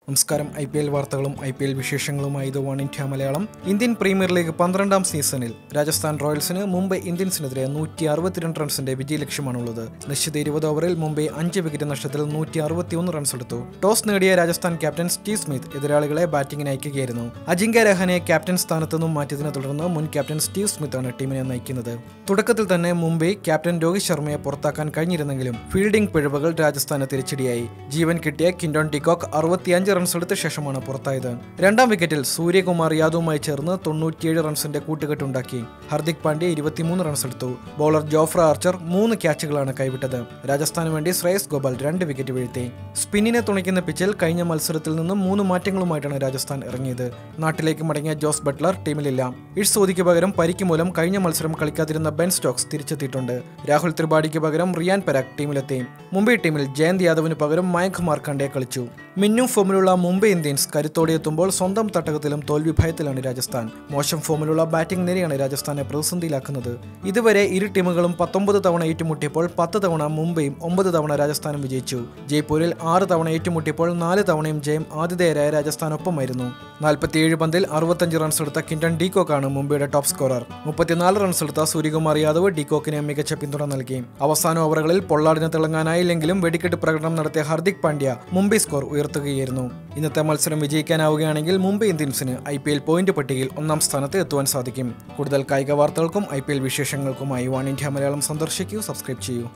നമസ്കാരം I P L വാർത്തകളും I P L വിശേഷങ്ങളുമായി ഇത് one India Malayalam Indian Premier League പന്ത്രണ്ടാം സീസണിൽ രാജസ്ഥാൻ റോയൽസിന് മുംബൈ ഇന്ത്യൻസിനെതിരെ നൂറ്റി അറുപത്തിരണ്ട് റൺസിന്റെ വിജയ ലക്ഷ്യമാണുള്ളത് നിശ്ചിത ഇരുപത് ഓവറിൽ മുംബൈ അഞ്ച് വിക്കറ്റ് നഷ്ടത്തിൽ നൂറ്റി അറുപത്തിയൊന്ന് റൺസ് എടുത്തു ടോസ് നേടിയ രാജസ്ഥാൻ ക്യാപ്റ്റൻ സ്റ്റീവ് സ്മിത്ത് എതിരാളികളെ ബാറ്റിംഗിന് അയക്കുകയായിരുന്നു അജിങ്ക്യ രഹാനെ ക്യാപ്റ്റൻ സ്ഥാനത്ത് നിന്നും മാറ്റിയതിനെ തുടർന്ന് മുൻ ക്യാപ്റ്റൻ സ്റ്റീവ് സ്മിത്താണ് ടീമിനെ നയിക്കുന്നത് തുടക്കത്തിൽ തന്നെ മുംബൈ ക്യാപ്റ്റൻ രോഹിത് ശർമ്മയെ പുറത്താക്കാൻ കഴിഞ്ഞിരുന്നെങ്കിലും ഫീൽഡിംഗ് പിഴവുകൾ രാജസ്ഥാന് തിരിച്ചടിയായി ജീവൻ കിട്ടിയ കിൻഡോൺ ടിക്കോക്ക് അറുപത്തിയഞ്ച് റൺസ് എടുത്ത ശേഷമാണ് പുറത്തായത് രണ്ടാം വിക്കറ്റിൽ സൂര്യകുമാർ യാദവുമായി ചേർന്ന് തൊണ്ണൂറ്റിയേഴ് റൺസിന്റെ കൂട്ടുകെട്ടുണ്ടാക്കി ഹർദിക് പാണ്ഡ്യ ഇരുപത്തിമൂന്ന് റൺസ് എടുത്തു ബൗളർ ജോഫ്ര ആർച്ചർ മൂന്ന് ക്യാച്ചുകളാണ് കൈവിട്ടത് രാജസ്ഥാന് വേണ്ടി ശ്രേയസ് ഗോപാൽ രണ്ട് വിക്കറ്റ് വീഴ്ത്തി സ്പിന്നിനെ തുണയ്ക്കുന്ന പിച്ചിൽ കഴിഞ്ഞ മത്സരത്തിൽ നിന്നും മൂന്ന് മാറ്റങ്ങളുമായിട്ടാണ് രാജസ്ഥാൻ ഇറങ്ങിയത് നാട്ടിലേക്ക് മടങ്ങിയ ജോസ് ബട്ട്ലർ ടീമിലില്ല ഇഷ് സോദിക്ക് പകരം പരിക്ക് മൂലം കഴിഞ്ഞ മത്സരം കളിക്കാതിരുന്ന ബെൻ സ്റ്റോക്സ് തിരിച്ചെത്തിയിട്ടുണ്ട് രാഹുൽ ത്രിപാഠിക്ക് പകരം റിയാൻ പരാഗ് ടീമിലെത്തി മുംബൈ ടീമിൽ ജയന്ത് യാദവിന് പകരം മയങ്ക് മാർക്കണ്ഡെ കളിച്ചു മിന്നും ഫോമിലുള്ള മുംബൈ ഇന്ത്യൻസ് കരുത്തോടെ എത്തുമ്പോൾ സ്വന്തം തട്ടകത്തിലും തോൽവി ഭയത്തിലാണ് രാജസ്ഥാൻ മോശം ഫോമിലുള്ള ബാറ്റിംഗ് നിരയാണ് രാജസ്ഥാനെ പ്രതിസന്ധിയിലാക്കുന്നത് ഇതുവരെ ഇരു ടീമുകളും പത്തൊമ്പത് തവണ ഏറ്റുമുട്ടിയപ്പോൾ പത്ത് തവണ മുംബൈയും ഒമ്പത് തവണ രാജസ്ഥാനും വിജയിച്ചു ജയ്പൂരിൽ ആറ് തവണ ഏറ്റുമുട്ടിയപ്പോൾ നാല് തവണയും ജയം ആതിഥേയരായ രാജസ്ഥാനൊപ്പമായിരുന്നു നാൽപ്പത്തിയേഴ് പന്തിൽ അറുപത്തഞ്ച് റൺസ് എടുത്ത കിൻഡൻ ഡീകോക്കാണ് മുംബൈയുടെ ടോപ്പ് സ്കോറർ മുപ്പത്തിനാല് റൺസ് എടുത്ത സൂര്യകുമാർ യാദവ് ഡീകോക്കിന് മികച്ച പിന്തുണ നൽകി അവസാന ഓവറുകളിൽ പൊള്ളാടിന് തിളങ്ങാനായില്ലെങ്കിലും വെടിക്കെട്ട് പ്രകടനം നടത്തിയ ഹർദിക് പാണ്ഡ്യ മുംബൈ സ്കോർ ഉയർത്തുകയായിരുന്നു ഇന്നത്തെ മത്സരം വിജയിക്കാനാവുകയാണെങ്കിൽ മുംബൈ ഇന്ത്യൻസിന് ഐ പി എൽ പോയിന്റ് പട്ടികയിൽ ഒന്നാം സ്ഥാനത്ത് എത്തുവാൻ സാധിക്കും കൂടുതൽ കായിക വാർത്തകൾക്കും ഐ പി എൽ വിശേഷങ്ങൾക്കുമായി വൺ ഇന്ത്യ മലയാളം സന്ദർശിക്കൂ സബ്സ്ക്രൈബ് ചെയ്യൂ